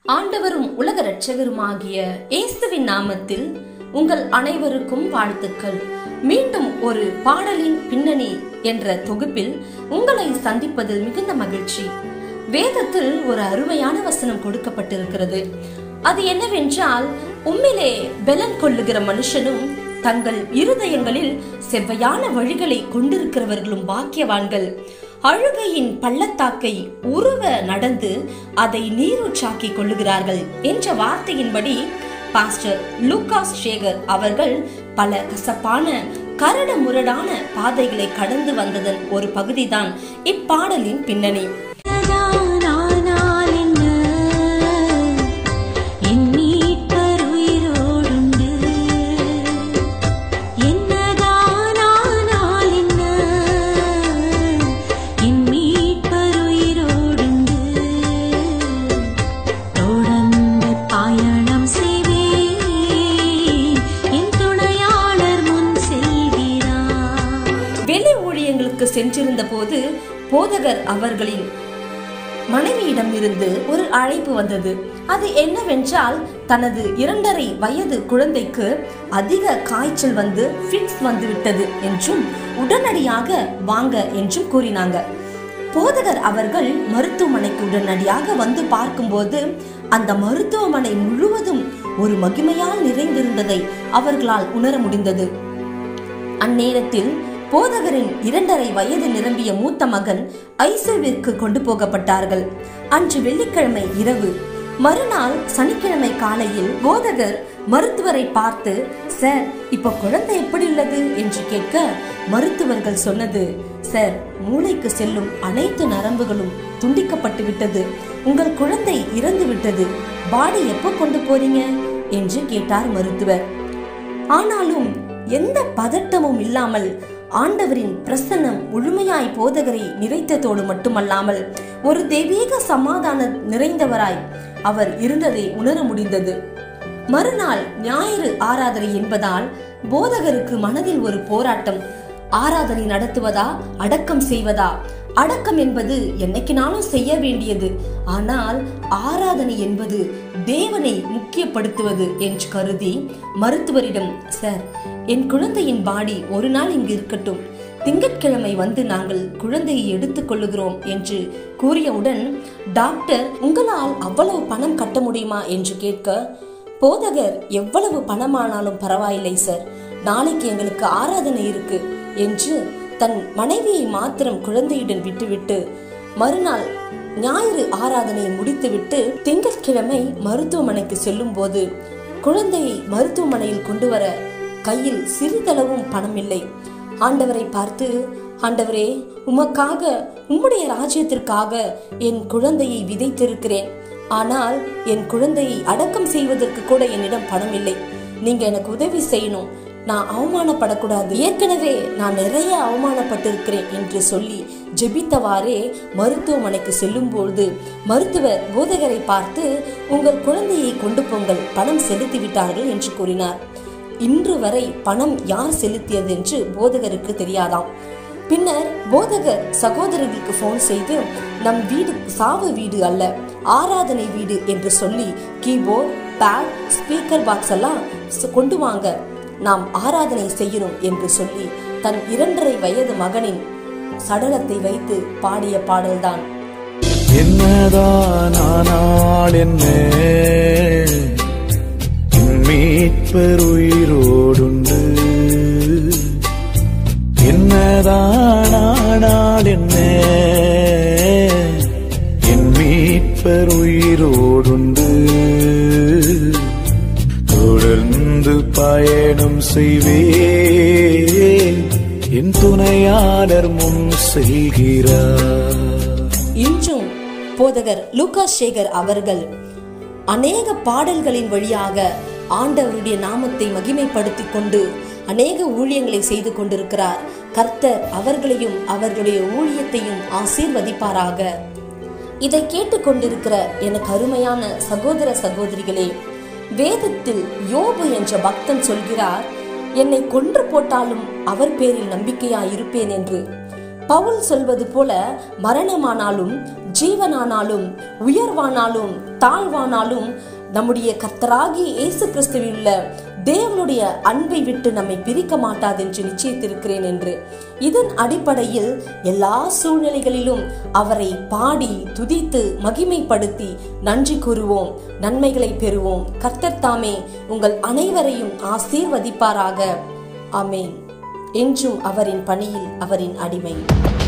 ஆண்டவரும் உலக இரட்சகருமாகிய இயேசுவின் நாமத்தில் உங்கள் அனைவருக்கும் வாழ்த்துக்கள் மீண்டும் ஒரு பாடலின் பின்னணி என்ற தொகுப்பில் உங்களை சந்திப்பதில் மிகுந்த மகிழ்ச்சி வேதத்தில் ஒரு அருமையான வசனம் கொடுக்கப்பட்டிருக்கிறது அது என்னவென்றால் உம்மிலே பெலன் கொள்ளுகிற மனுஷனும் தங்கள் இருதயங்களில் செவ்வையான வழிகளை கொண்டிருக்கிறவர்களும் பாக்கியவான்கள் அழுகையின் பள்ளத்தாக்கை உருவ நடந்து அதை நீரூற்றாக்கி கொள்ளுகிறார்கள் என்ற வார்த்தையின்படி பாஸ்டர் லூகாஸ் சேகர் அவர்கள் பல கசப்பான கரடு முரடான பாதைகளை கடந்து வந்ததன் ஒரு பகுதிதான் இப்பாடலின் பின்னணி என்னதானால் என்ன? என் மீட்பர் உயிரோடுண்டு. என்னதானால் என்ன? என் மீட்பர் உயிரோடுண்டு. தொடர்ந்து பயணம் செய்வேன். என் துணையாளர் முன் செல்கிறார் வெளி ஊழியங்களுக்கு சென்றிருந்த போது போதகர் அவர்களின் மனைவியிடம் இருந்து ஒரு அழைப்பு வந்தது அது என்னவென்றால் தனது இரண்டரை வயது குழந்தைக்கு அதிக காய்ச்சல் வந்து ஃபிட்ஸ் வந்து விட்டது என்றும் உடனடியாக வாங்க என்றும் கூறினாங்க போதகர் அவர்கள் மருத்துவமனைக்கு உடனடியாக வந்து பார்க்கும்போது அந்த மருத்துவமனை முழுவதும் ஒரு மகிமையால் நிறைந்திருந்ததை அவர்களால் உணர முடிந்தது அந்நேரத்தில் போதகரின் இரண்டரை வயது நிரம்பிய மூத்த மகன் ஐசியூவிற்கு கொண்டு போகப்பட்டார்கள் அன்று வெள்ளிக்கிழமை இரவு மறுநாள் சனிக்கிழமை காலையில் போதகர் மருத்துவரை பார்த்து சார் இப்ப குழந்தை எப்படி உள்ளது என்று கேட்க மருத்துவர்கள் சொன்னது சார் மூளைக்கு செல்லும் அனைத்து நரம்புகளும் துண்டிக்கப்பட்டு விட்டது உங்கள் குழந்தை இறந்து விட்டது பாடி எப்போ கொண்டு போறீங்க என்று கேட்டார் மருத்துவர் ஆனாலும் எந்த பதட்டமும் இல்லாமல் ஆண்டவரின் பிரசன்னம் முழுமையாய் போதகரை நிறைத்ததோடு மட்டுமல்லாமல் ஒரு தெய்வீக சமாதான நிறைந்தவராய் அவர் இருந்ததை உணர முடிந்தது மறுநாள் ஞாயிறு ஆராதனை என்பதால் போதகருக்கு மனதில் ஒரு போராட்டம் ஆராதனை நடத்துவதா அடக்கம் செய்வதா அடக்கம் என்பது என்னைக்குனாலும் செய்ய வேண்டியது ஆனால் ஆராதனை என்பது தேவனை முக்கியப்படுத்துவது என்று கருதி மருத்துவரிடம் சார் என் குழந்தையின் பாடி ஒரு நாள் இங்கு இருக்கட்டும் திங்கட்கிழமை வந்து நாங்கள் குழந்தையை எடுத்துக் கொள்ளுகிறோம் என்று கூறியவுடன் டாக்டர் உங்களால் அவ்வளவு பணம் கட்ட முடியுமா என்று கேட்க போதகர் எவ்வளவு பணமானாலும் பரவாயில்லை சார் நாளைக்கு எங்களுக்கு ஆராதனை இருக்கு என்று தன் மனைவியை மாத்திரம் குழந்தையுடன் விட்டுவிட்டு மறுநாள் ஞாயிறு ஆராதனையை முடித்துவிட்டு திங்கட்கிழமை மருத்துவமனைக்கு செல்லும் போது குழந்தையை மருத்துவமனையில் கொண்டு வர கையில் சிறிதளவும் பணம் இல்லை ஆண்டவரை பார்த்து ஆண்டவரே உமக்காக உம்முடைய ராஜ்யத்திற்காக என் குழந்தையை விதைத்திருக்கிறேன் ஆனால் என் குழந்தையை அடக்கம் செய்வதற்கு கூட என்னிடம் பணம் இல்லை நீங்க எனக்கு உதவி செய்யணும் நான் அவமானப்படக்கூடாது ஏற்கனவே நான் நிறைய அவமானப்பட்டிருக்கிறேன் என்று சொல்லி ஜெபித்தவாறே மருத்துவமனைக்கு செல்லும்போது மருத்துவர் போதகரை பார்த்து உங்கள் குழந்தையை கொண்டு போங்கள் பணம் செலுத்தி விட்டார்கள் என்று கூறினார் இன்று வரை பணம் யார் செலுத்தியது என்று போதகருக்கு தெரியாதாம் பின்னர் போதகர் சகோதரர்களுக்கு போன் செய்து நம் வீடு சாவு வீடு அல்ல ஆராதனை வீடு என்று சொல்லி கீபோர்ட் பேட் ஸ்பீக்கர் பாக்ஸ் எல்லாம் ச- கொண்டு வாங்க நாம் ஆராதனை செய்யணும் என்று சொல்லி தன் இரண்டரை வயது மகனின் சடலத்தை வைத்து பாடிய பாடல்தான் என்னதான் ஆனால் என்ன என் மீட்பர் உயிரோடுண்டு என்னதான் ஆனால் என்ன என் மீட்பர் உயிரோடுண்டு தொடர்ந்து பயணம் செய்வேன் என் துணையாளர் முன் செல்கிறார் இன்றும் போதகர் லூகாஸ் சேகர் அவர்கள் அநேக பாடல்களின் வழியாக ஆண்டவருடைய நாமத்தை மகிமைப்படுத்திக் கொண்டு அநேக ஊழியங்களை செய்து கொண்டிருக்கிறார் கர்த்தர் அவர்களையும் அவர்களுடைய ஊழியத்தையும் ஆசீர்வதிப்பாராக இதை கேட்டுக்கொண்டிருக்கிற எனக்கு அருமையான சகோதர சகோதரிகளே வேதத்தில் யோபு என்ற பக்தன் சொல்கிறார் என்னை கொன்று போட்டாலும் அவர் பேரில் நம்பிக்கையாய் இருப்பேன் என்று பவுல் சொல்வது போல மரணமானாலும் ஜீவனானாலும் உயர்வானாலும் தாழ்வானாலும் நம்முடைய கர்த்தராகிய இயேசு கிறிஸ்துவில் உள்ள தேவனுடைய அன்பை விட்டு நம்மை பிரிக்க மாட்டாது என்று நிச்சயித்திருக்கிறேன் என்று இதன் அடிப்படையில் எல்லா சூழ்நிலைகளிலும் அவரை பாடி துதித்து மகிமைப்படுத்தி நன்றி கூறுவோம் நன்மைகளை பெறுவோம் கர்த்தர் தாமே உங்கள் அனைவரையும் ஆசீர்வதிப்பாராக ஆமென் என்றும் அவரின் பணியில் அவரின் அடிமை